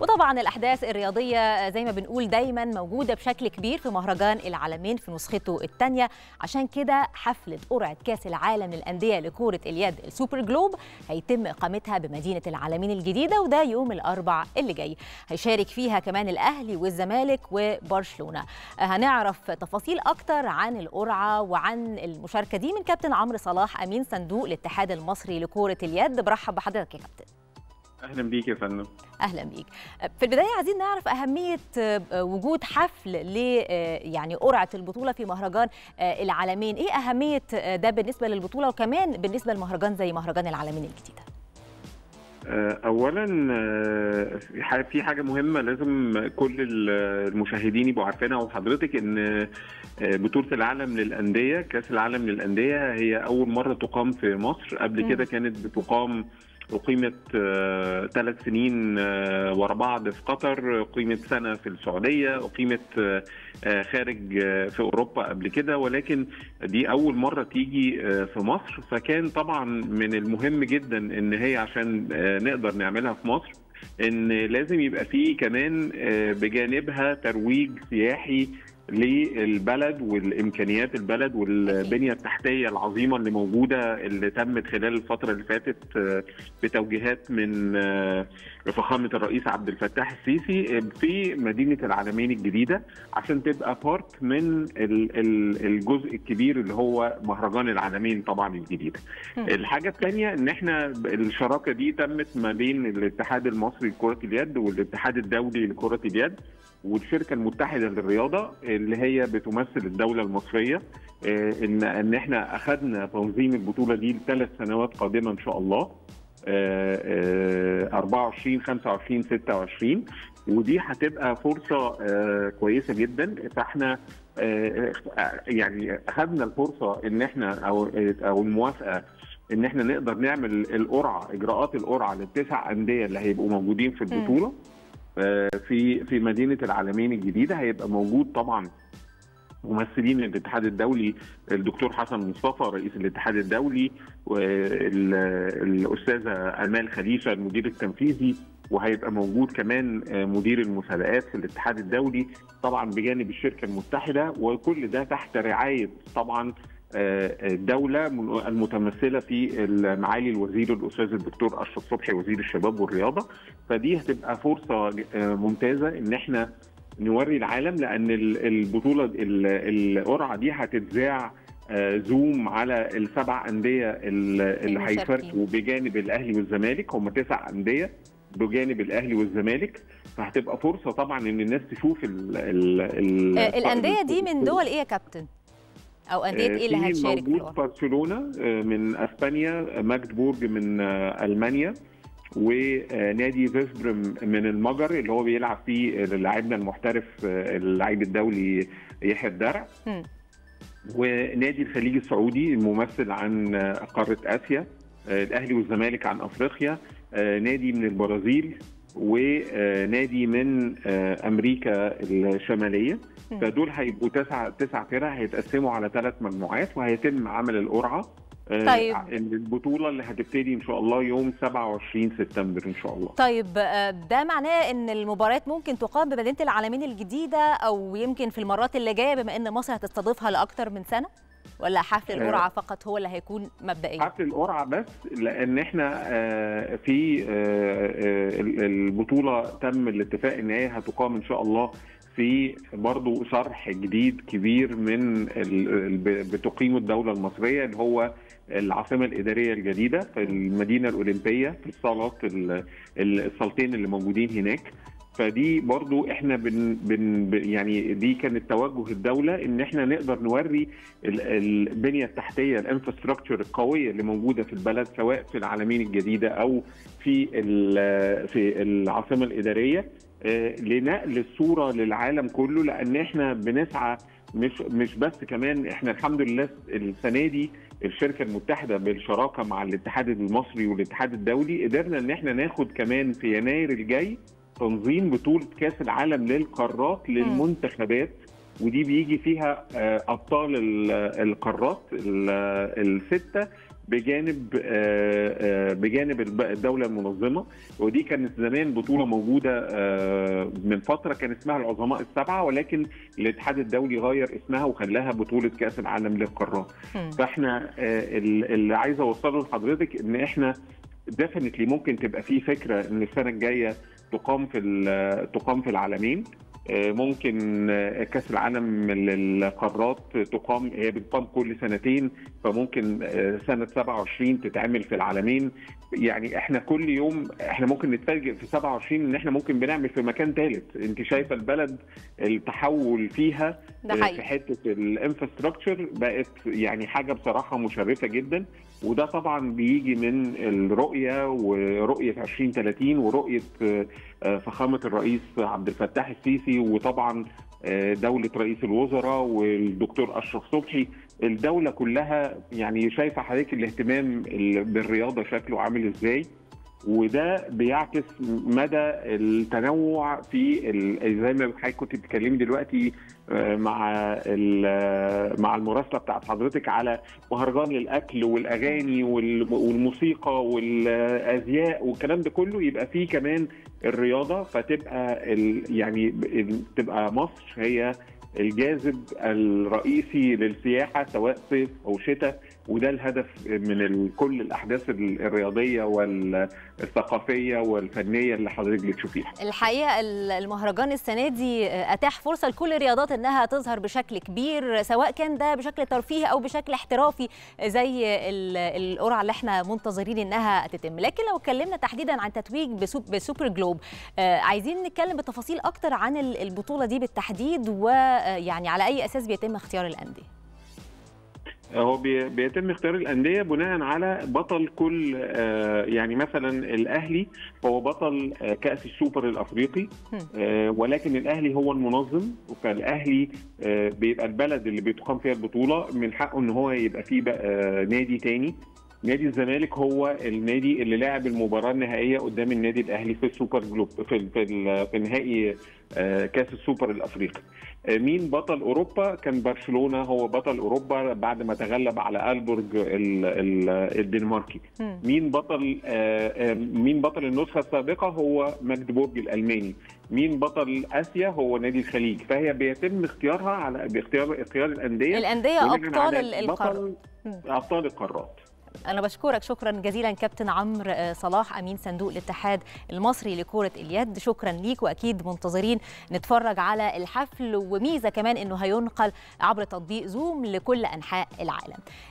وطبعا الأحداث الرياضية زي ما بنقول دايما موجودة بشكل كبير في مهرجان العالمين في نسخته الثانية عشان كده حفلة قرعة كأس العالم للأندية لكرة اليد السوبر جلوب هيتم إقامتها بمدينة العالمين الجديدة وده يوم الأربع اللي جاي هيشارك فيها كمان الأهلي والزمالك وبرشلونة هنعرف تفاصيل أكتر عن القرعة وعن المشاركة دي من كابتن عمرو صلاح أمين صندوق الاتحاد المصري لكرة اليد برحب بحضرتك يا كابتن اهلا بيك يا فندم اهلا بيك في البدايه عايزين نعرف اهميه وجود حفل ل يعني قرعه البطوله في مهرجان العالمين ايه اهميه ده بالنسبه للبطوله وكمان بالنسبه لمهرجان زي مهرجان العالمين الجديده اولا في حاجه مهمه لازم كل المشاهدين يبقوا عارفينها وحضرتك ان بطوله العالم للانديه كاس العالم للانديه هي اول مره تقام في مصر قبل كده كانت بتقام أقيمت ثلاث سنين ورا بعض في قطر أقيمت سنة في السعودية أقيمت خارج في أوروبا قبل كده ولكن دي أول مرة تيجي في مصر فكان طبعا من المهم جدا إن هي عشان نقدر نعملها في مصر إن لازم يبقى فيه كمان بجانبها ترويج سياحي للبلد والامكانيات البلد والبنيه التحتيه العظيمه اللي موجوده اللي تمت خلال الفتره اللي فاتت بتوجيهات من فخامه الرئيس عبد الفتاح السيسي في مدينه العالمين الجديده عشان تبقى بارت من الجزء الكبير اللي هو مهرجان العالمين طبعا الجديده. الحاجه الثانيه ان احنا الشراكه دي تمت ما بين الاتحاد المصري لكره اليد والاتحاد الدولي لكره اليد والشركه المتحده للرياضه اللي هي بتمثل الدوله المصريه ان ان احنا اخذنا تنظيم البطوله دي لثلاث سنوات قادمه ان شاء الله 24 25 26 ودي هتبقى فرصه كويسه جدا فاحنا يعني اخذنا الفرصه ان احنا او او الموافقه ان احنا نقدر نعمل القرعه اجراءات القرعه للتسع انديه اللي هيبقوا موجودين في البطوله م. في في مدينه العالمين الجديده هيبقى موجود طبعا ممثلين الاتحاد الدولي الدكتور حسن مصطفى رئيس الاتحاد الدولي والاستاذه امال خليفه المدير التنفيذي وهيبقى موجود كمان مدير المسابقات في الاتحاد الدولي طبعا بجانب الشركه المتحده وكل ده تحت رعايه طبعا الدوله المتمثله في معالي الوزير الاستاذ الدكتور اشرف صبحي وزير الشباب والرياضه فدي هتبقى فرصه ممتازه ان احنا نوري العالم لان البطوله القرعه دي هتتذاع زوم على السبع انديه اللي هيشاركوا بجانب الاهلي والزمالك هم تسع انديه بجانب الاهلي والزمالك فهتبقى فرصه طبعا ان الناس تشوف ال ال الانديه دي من دول ايه يا كابتن؟ او انديه ايه اللي هتشارك موجود برشلونه من اسبانيا ماجدبورج من المانيا ونادي فيسبرم من المجر اللي هو بيلعب فيه لاعبنا المحترف اللاعب الدولي يحيى الدرع ونادي الخليج السعودي الممثل عن قاره اسيا الاهلي والزمالك عن افريقيا نادي من البرازيل ونادي من امريكا الشماليه فدول هيبقوا تسع تسع فرق هيتقسموا على ثلاث مجموعات وهيتم عمل القرعه طيب البطوله اللي هتبتدي ان شاء الله يوم 27 سبتمبر ان شاء الله طيب ده معناه ان المباريات ممكن تقام بمدينه العالمين الجديده او يمكن في المرات اللي جايه بما ان مصر هتستضيفها لاكثر من سنه ولا حفل القرعه فقط هو اللي هيكون مبدئيا حفل القرعه بس لان احنا في البطوله تم الاتفاق ان هي هتقام ان شاء الله في برضه شرح جديد كبير من بتقيمه الدولة المصرية اللي هو العاصمة الإدارية الجديدة في المدينة الأولمبية في الصالات الصالتين اللي موجودين هناك فدي برضو احنا بن بن يعني دي كانت توجه الدوله ان احنا نقدر نوري البنيه التحتيه الانفراستراكشر القويه اللي موجوده في البلد سواء في العالمين الجديده او في في العاصمه الاداريه لنقل الصوره للعالم كله لان احنا بنسعى مش مش بس كمان احنا الحمد لله السنه دي الشركه المتحده بالشراكه مع الاتحاد المصري والاتحاد الدولي قدرنا ان احنا ناخد كمان في يناير الجاي تنظيم بطوله كاس العالم للقارات للمنتخبات ودي بيجي فيها ابطال القارات السته بجانب بجانب الدوله المنظمه ودي كانت زمان بطوله موجوده من فتره كان اسمها العظماء السبعه ولكن الاتحاد الدولي غير اسمها وخلاها بطوله كاس العالم للقارات فاحنا اللي عايز اوصله لحضرتك ان احنا ديفنتلي ممكن تبقى في فكره ان السنه الجايه تقام في تقام في العالمين ممكن كاس العالم للقارات تقام هي بتقام كل سنتين فممكن سنه 27 تتعمل في العالمين يعني احنا كل يوم احنا ممكن نتفاجئ في 27 ان احنا ممكن بنعمل في مكان ثالث انت شايفه البلد التحول فيها في حته الانفراستراكشر بقت يعني حاجه بصراحه مشرفه جدا وده طبعا بيجي من الرؤيه ورؤيه 2030 ورؤيه فخامه الرئيس عبد الفتاح السيسي وطبعا دولة رئيس الوزراء والدكتور أشرف صبحي الدولة كلها يعني شايفة حضرتك الاهتمام بالرياضة شكله عامل ازاي وده بيعكس مدى التنوع في زي ما حضرتك كنت بتتكلمي دلوقتي مع مع المراسله بتاعت حضرتك على مهرجان للاكل والاغاني والموسيقى والازياء والكلام ده كله يبقى فيه كمان الرياضه فتبقى يعني تبقى مصر هي الجاذب الرئيسي للسياحه سواء صيف او شتاء وده الهدف من كل الاحداث الرياضيه والثقافيه والفنيه اللي حضرتك بتشوفيها. الحقيقه المهرجان السنه دي اتاح فرصه لكل الرياضات انها تظهر بشكل كبير سواء كان ده بشكل ترفيهي او بشكل احترافي زي القرعه اللي احنا منتظرين انها تتم، لكن لو اتكلمنا تحديدا عن تتويج بسوبر جلوب عايزين نتكلم بتفاصيل اكتر عن البطوله دي بالتحديد ويعني على اي اساس بيتم اختيار الانديه. هو بيتم اختيار الانديه بناء على بطل كل يعني مثلا الاهلي هو بطل كاس السوبر الافريقي ولكن الاهلي هو المنظم فالاهلي بيبقى البلد اللي بتقام فيها البطوله من حقه ان هو يبقى فيه نادي تاني نادي الزمالك هو النادي اللي لعب المباراه النهائيه قدام النادي الاهلي في السوبر جلوب في في, في نهائي كاس السوبر الافريقي. مين بطل اوروبا؟ كان برشلونه هو بطل اوروبا بعد ما تغلب على البورج الدنماركي. مين بطل مين بطل النسخه السابقه هو ماجدبورج الالماني. مين بطل اسيا هو نادي الخليج فهي بيتم اختيارها على باختيار اختيار الانديه الانديه ابطال القارات ابطال القارات أنا بشكرك شكرا جزيلا كابتن عمرو صلاح أمين صندوق الاتحاد المصري لكرة اليد شكرا ليك وأكيد منتظرين نتفرج على الحفل وميزة كمان أنه هينقل عبر تطبيق زوم لكل أنحاء العالم